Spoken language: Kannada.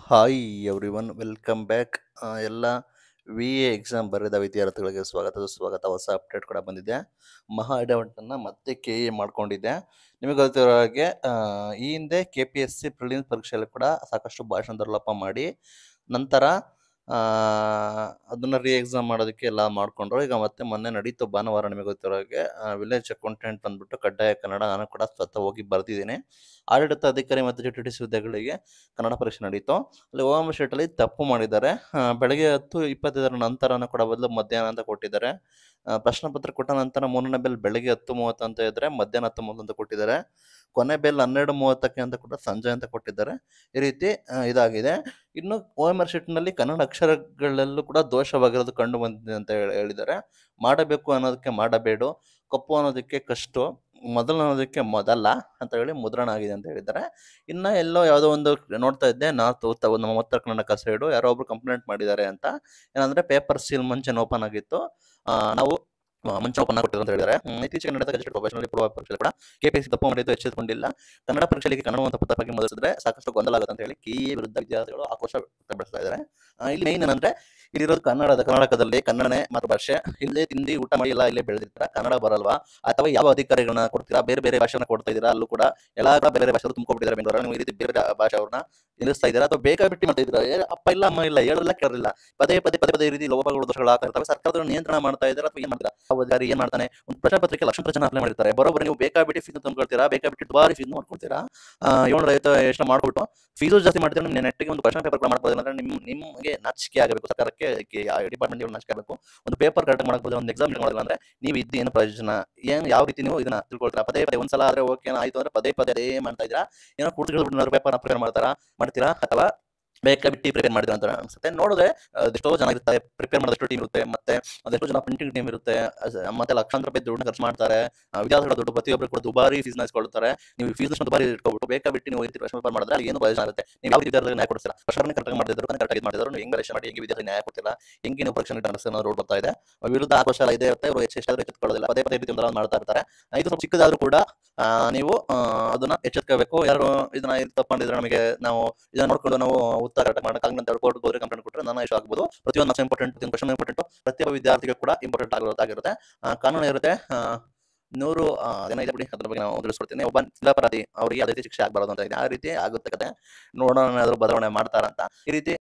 ಹಾಯ್ ಎವ್ರಿವನ್ ವೆಲ್ಕಮ್ ಬ್ಯಾಕ್ ಎಲ್ಲ ವಿ ಎ ಎಕ್ಸಾಮ್ ಬರೆದ ವಿದ್ಯಾರ್ಥಿಗಳಿಗೆ ಸ್ವಾಗತ ಸ್ವಾಗತ ಹೊಸ ಅಪ್ಡೇಟ್ ಕೂಡ ಬಂದಿದೆ ಮಹಾ ಅನ್ನು ಮತ್ತೆ ಕೆ ಎ ಮಾಡ್ಕೊಂಡಿದ್ದೆ ನಿಮಗೆ ಗೊತ್ತಿರೋ ಹಾಗೆ ಆ, ಈ ಹಿಂದೆ K P S C prelims ಪರೀಕ್ಷೆಯಲ್ಲಿ ಕೂಡ ಸಾಕಷ್ಟು ಭಾಷಣ ದುರ್ಲಭ ಮಾಡಿ ನಂತರ ಆ, ಅದನ್ನ ರೀ ಎಕ್ಸಾಮ್ ಮಾಡೋದಕ್ಕೆ ಎಲ್ಲ ಮಾಡ್ಕೊಂಡ್ರು ಈಗ ಮತ್ತೆ ಮೊನ್ನೆ ನಡೀತು ಭಾನುವಾರ ನಿಮಗೆ ಗೊತ್ತಿರೋ ಹಾಗೆ ವಿಲೇಜ್ ಅಕೌಂಟೆಂಟ್ ಬಂದ್ಬಿಟ್ಟು ಕಡ್ಡಾಯ ಕನ್ನಡ ನಾನು ಕೂಡ ಸ್ವತಃ ಹೋಗಿ ಬರ್ತಿದ್ದೀನಿ ಆಡಳಿತ ಅಧಿಕಾರಿ ಮತ್ತು ಜಿ ಟಿ ಟಿ ಸಿ ಹುದ್ದೆಗಳಿಗೆ ಕನ್ನಡ ಪರೀಕ್ಷೆ ನಡೀತು ಅಲ್ಲಿ ಓಮ್ ಶೀಟಲ್ಲಿ ತಪ್ಪು ಮಾಡಿದ್ದಾರೆ ಆ, ಬೆಳಗ್ಗೆ ಹತ್ತು ಇಪ್ಪತ್ತೈದರ ನಂತರನೂ ಕೂಡ ಬದಲು ಮಧ್ಯಾಹ್ನ ಅಂತ ಕೊಟ್ಟಿದ್ದಾರೆ ಆ, ಪ್ರಶ್ನೆ ಪತ್ರ ಕೊಟ್ಟ ನಂತರ ಮೂರನೇ ಬೆಲ್ ಬೆಳಗ್ಗೆ ಹತ್ತು ಮೂವತ್ತು ಅಂತ ಇದ್ರೆ ಮಧ್ಯಾಹ್ನ ಹತ್ತು ಮೂವತ್ತು ಅಂತ ಕೊಟ್ಟಿದ್ದಾರೆ ಕೊನೆ ಬೆಲ್ ಹನ್ನೆರಡು ಮೂವತ್ತಕ್ಕೆ ಅಂತ ಕೂಡ ಸಂಜೆ ಅಂತ ಕೊಟ್ಟಿದ್ದಾರೆ ಈ ರೀತಿ ಆ, ಇದಾಗಿದೆ ಇನ್ನು ಓ ಎಮ್ ಆರ್ ಶೀಟ್ನಲ್ಲಿ ಕನ್ನಡ ಅಕ್ಷರಗಳಲ್ಲೂ ಕೂಡ ದೋಷವಾಗಿರೋದು ಕಂಡು ಬಂದಿದೆ ಅಂತ ಹೇಳಿ- ಹೇಳಿದ್ದಾರೆ ಮಾಡಬೇಕು ಅನ್ನೋದಕ್ಕೆ ಮಾಡಬೇಡು ಕಪ್ಪು ಅನ್ನೋದಕ್ಕೆ ಕಷ್ಟು ಮೊದಲು ಅನ್ನೋದಕ್ಕೆ ಮೊದಲ ಅಂತ ಹೇಳಿ ಮುದ್ರಣ ಆಗಿದೆ ಅಂತ ಹೇಳಿದ್ದಾರೆ ಇನ್ನ ಎಲ್ಲೋ ಯಾವುದೋ ಒಂದು ನೋಡ್ತಾ ಇದ್ದೆ ನಾರ್ತ್ ಉತ್ತ ನಮ್ಮ ಉತ್ತರ ಕರ್ನಾಟಕ ಸೈಡು ಯಾರೋ ಒಬ್ರು ಕಂಪ್ಲೇಂಟ್ ಮಾಡಿದ್ದಾರೆ ಅಂತ ಏನಂದ್ರೆ ಪೇಪರ್ ಸೀಲ್ ಮುಂಚೆ ಓಪನ್ ಆಗಿತ್ತು ಆ, ನಾವು ಆ, ಮುಂಚೆ ಓಪನ್ ಕೊಟ್ಟಿದ್ರು ಅಂತ ಹೇಳಿದ್ದಾರೆ ಹ್ಮ್, ಇತ್ತೀಚೆಗೆ ನಡೆದ ಗೆಜೆಟ್ ಪ್ರೊಫೆಷನಲ್ ಪೂರ್ವ ಪರೀಕ್ಷೆ ಕೂಡ ಕೆಪಿಎಸ್ಸಿ ತಪ್ಪು ಮಾಡಿದ್ದು ಎಚ್ಚೆತ್ತುಕೊಂಡಿಲ್ಲ ಕನ್ನಡ ಪರೀಕ್ಷೆಯಲ್ಲಿ ಕನ್ನಡ ಅಂತ ತಪ್ಪಾಗಿ ಮೊದಲಿಸಿದ್ರೆ ಸಾಕಷ್ಟು ಗೊಂದಲ ಆಗುತ್ತೆ ಅಂತ ಹೇಳಿ ಕಿ ವಿರುದ್ಧ ವಿದ್ಯಾರ್ಥಿಗಳು ಆಕ್ರೋಶ ವ್ಯಕ್ತಪಡಿಸ್ತಾ ಇದ್ದಾರೆ ಆ, ಇಲ್ಲಿ ಮೇನ್ ಏನಂದ್ರೆ ಇಲ್ಲಿರೋದು ಕನ್ನಡದ ಕರ್ನಾಟಕದಲ್ಲಿ ಕನ್ನಡನೇ ಮಾತೃಭಾಷೆ ಇಲ್ಲೇ ತಿಂದಿ ಊಟ ಮಾಡಿ ಎಲ್ಲ ಇಲ್ಲೇ ಬೆಳೆದಿರ್ತೀರಾ ಕನ್ನಡ ಬರಲ್ವಾ ಅಥವಾ ಯಾವ ಅಧಿಕಾರಿಗಳನ್ನ ಕೊಡ್ತೀರಾ ಬೇರೆ ಬೇರೆ ಭಾಷೆನ ಕೊಡ್ತಾ ಇದ್ದೀರಾ ಅಲ್ಲೂ ಕೂಡ ಎಲ್ಲ ಬೇರೆ ಬೇರೆ ಭಾಷೆ ತುಂಬಿಕೊಂಡಿದ್ದಾರೆ ಬೆಂಗಳೂರು ನೀವು ಈ ರೀತಿ ಬೇರೆ ಬೇರೆ ಭಾಷೆ ಅವ್ರನ್ನ ನಿಲ್ಲಿಸ್ತಾ ಇದ್ದೀರಾ ಅಥವಾ ಬೇಕಾಬಿಟ್ಟಿ ಮಾಡ್ತಾ ಇದ್ದೀರಾ ಏ, ಅಪ್ಪ ಇಲ್ಲ ಅಮ್ಮ ಇಲ್ಲ ಹೇಳಲ್ಲ ಕೇಳಲಿಲ್ಲ ಪದೇ ಪದೇ ಪದೇ ಪದೇ ಈ ರೀತಿ ಲೋಪಗಳು ದೋಷಗಳು ಆಗ್ತಾ ಇರ್ತವೆ ಸರ್ಕಾರದವರು ನಿಯಂತ್ರಣ ಮಾಡ್ತಾ ಇದ್ದಾರೆ ಅಥವಾ ಏನ್ ಮಾಡ್ತೀರಾ ಆ ಅಧಿಕಾರಿ ಏನ್ ಮಾಡ್ತಾನೆ ಒಂದು ಪ್ರಶ್ನೆ ಪತ್ರಿಕೆ ಲಕ್ಷಾಂತರ ಜನ ಅಪ್ಲೈ ಮಾಡಿರ್ತಾರೆ ಬರೋಬ್ಬರಿ ನೀವು ಬೇಕಾಬಿಟ್ಟಿ ಫೀಸ್ ತುಂಬಿಕೊಳ್ತೀರಾ ಬೇಕಾಬಿಟ್ಟಿ ದುಬಾರಿ ಫೀಸ್ ಮಾಡ್ಕೊಳ್ತೀರಾ ಏಳ್ನೂರ ಐವತ್ತು ಎಷ್ಟು ಮಾಡ್ಬಿಟ್ಟು ಫೀಸು ಜಾಸ್ತಿ ಮಾಡ್ತೀರಾ ನಿಮ್ಮ ನೆಟ್ಟಿಗೆ ಒಂದು ಕ್ವಶನ್ ಪೇಪರ್ ಮಾಡ್ಬೋದಿಲ್ಲ ಅಂದ್ರೆ ನಿಮ್ ನಿಮಗೆ ನಾಚಿಕೆ ಆಗಬೇಕು ಸರ್ಕಾರಕ್ಕೆ ಡಿಪಾರ್ಟ್ಮೆಂಟ್ ನಾಚಿಕೆ ಆಗಬೇಕು ಒಂದು ಪೇಪರ್ ಕರೆಕ್ಟ್ ಮಾಡಬಹುದು ಒಂದು ಎಕ್ಸಾಮ್ ಮಾಡೋದಿಲ್ಲ ಅಂದ್ರೆ ನೀವು ಇದ್ದು ಏನು ಪ್ರಯೋಜನ ಏನ್ ಯಾವ ರೀತಿ ನೀವು ಇದನ್ನ ತಿಳ್ಕೊಳ್ತೀರಾ ಪದೇ ಪದೇ ಒಂದ್ಸಲ ಆದ್ರೆ ಓಕೆ ಆಯ್ತು ಅಂದ್ರೆ ಪದೇ ಪದೇ ಅದೇ ಮಾಡ್ತಾ ಇದ್ದೀರಾ ಏನೋ ಕೂತ್ಕೊಂಡು ಪೇಪರ್ ಪ್ರಿಪೇರ್ ಮಾಡ್ತಾರಾ ಮಾಡ್ತೀರಾ ಅಥವಾ ಬೇಕಾಬಿಟ್ಟಿ ಪ್ರಿಪೇರ್ ಮಾಡಿದ್ರೆ ಅಂತ ಅನ್ಸುತ್ತೆ ನೋಡಿದ್ರೆ ಅದೆಷ್ಟೋ ಜನ ಇರ್ತಾರೆ ಪ್ರಿಪೇರ್ ಮಾಡೋದಷ್ಟು ಟೀಮ್ ಇರುತ್ತೆ ಮತ್ತೆ ಅದೆಷ್ಟೋ ಜನ ಪ್ರಿಂಟಿಂಗ್ ಟೀಮ್ ಇರುತ್ತೆ ಅಸ್- ಮತ್ತೆ ಲಕ್ಷಾಂತರ ರೂಪಾಯಿ ದುಡ್ಡು ಖರ್ಚು ಮಾಡ್ತಾರೆ ಆ, ವಿದ್ಯಾರ್ಥಿಗಳ ದುಡ್ಡು ಪ್ರತಿಯೊಬ್ಬರು ಕೂಡ ದುಬಾರಿ ಫೀಸ್ ಇಸ್ಕೊಳ್ತಾರೆ ನೀವು ಫೀಸ್ ದುಬಾರಿ ಇಟ್ಕೊಬಿಟ್ಟು ಬೇಕಾಬಿಟ್ಟು ನೀವು ಈ ರೀತಿ ಪ್ರಶ್ನೆ ಪೇಪರ್ ಮಾಡಿದ್ರೆ ಅಲ್ಲಿ ಏನು ಪ್ರಯೋಜನ ಆಗುತ್ತೆ ನೀವು ಯಾವ ವಿದ್ಯಾರ್ಥಿಗಳಿಗೆ ನ್ಯಾಯ ಕೊಡ್ತೀರಾ ಪ್ರಶ್ನೆ ಕರೆಕ್ಟ್ ಮಾಡಿದ್ರು ಕರೆಕ್ಟ್ ಮಾಡಿದ್ರು ನೀವು ಹೆಂಗ್ ಪರೀಕ್ಷೆ ಮಾಡಿ ಹೆಂಗೆ ವಿದ್ಯಾರ್ಥಿ ನ್ಯಾಯ ಕೊಡ್ತೀರಾ ಹೆಂಗೆ ನೀವು ಪರೀಕ್ಷೆ ನಡೆಸೋ ರೋಡ್ ಬರ್ತಾ ಇದೆ ವಿರುದ್ಧ ಆಕ್ರೋಶ ಎಲ್ಲ ಇದೆ ಇರುತ್ತೆ ಇವರು ಹೆಚ್ಚು ಎಷ್ಟಾದ್ರೂ ಎಚ್ಚೆತ್ಕೊಳ್ಳೋದಿಲ್ಲ ಪದೇ ಪದೇ ಈ ರೀತಿ ಒಂದರ ಮಾಡ್ತಾ ಇರ್ತಾರೆ ಆ, ಇದು ಸ್ವಲ್ಪ ಚಿಕ್ಕದಾದ್ರೂ ಕೂಡ ಆ, ನೀವು ಆ, ಅದನ್ನ ಎಚ್ಚೆತ್ಕೋಬೇಕು ಯಾರು ಇದನ್ನ ಇದು ತಪ್ಪು ಮಾಡಿದ್ರೆ ನಮಗೆ ನಾವು ಇದನ್ನ ನೋಡ್ಕೊಂಡು ನಾವು ಉತ್ತರ ಕರೆಕ್ಟ್ ಮಾಡೋಕ್ಕಾಗಲ್ಲ ಅಂತ ಕೋರ್ಟ್ ಹೋದ್ರೆ ಕಂಪ್ಲೇಂಟ್ ಕೊಟ್ಟರೆ ನಾನು ಇಷ್ಟ ಆಗ್ಬೋದು ಪ್ರತಿಯೊಂದು ಇಂಪಾರ್ಟೆಂಟ್ ಪ್ರತಿಯೊಂದು ಕ್ವಶನ್ ಇಂಪಾರ್ಟೆಂಟ್ ಪ್ರತಿಯೊಬ್ಬ ವಿದ್ಯಾರ್ಥಿಗೂ ಕೂಡ ಇಂಪಾರ್ಟೆಂಟ್ ಆಗಿರುತ್ತೆ ಆ, ಕಾನೂನು ಇರುತ್ತೆ ಆ, ನೂರು ಆ, ಅದೇನೋ ಇದೆ ಬಿಡಿ ಅದ್ರ ಬಗ್ಗೆ ನಾವು ತಿಳಿಸ್ಕೊಡ್ತೀನಿ ಒಬ್ಬ ನಿರಪರಾಧಿ ಅವರಿಗೆ ಅದೇ ರೀತಿ ಶಿಕ್ಷೆ ಆಗಬಾರದು ಅಂತ ಇದೆ ಆ ರೀತಿ ಆಗುತ್ತೆ ಕತೆ ನೋಡೋಣ ಏನಾದ್ರು ಬದಲಾವಣೆ ಮಾಡ್ತಾರಂತ ಈ ರೀತಿ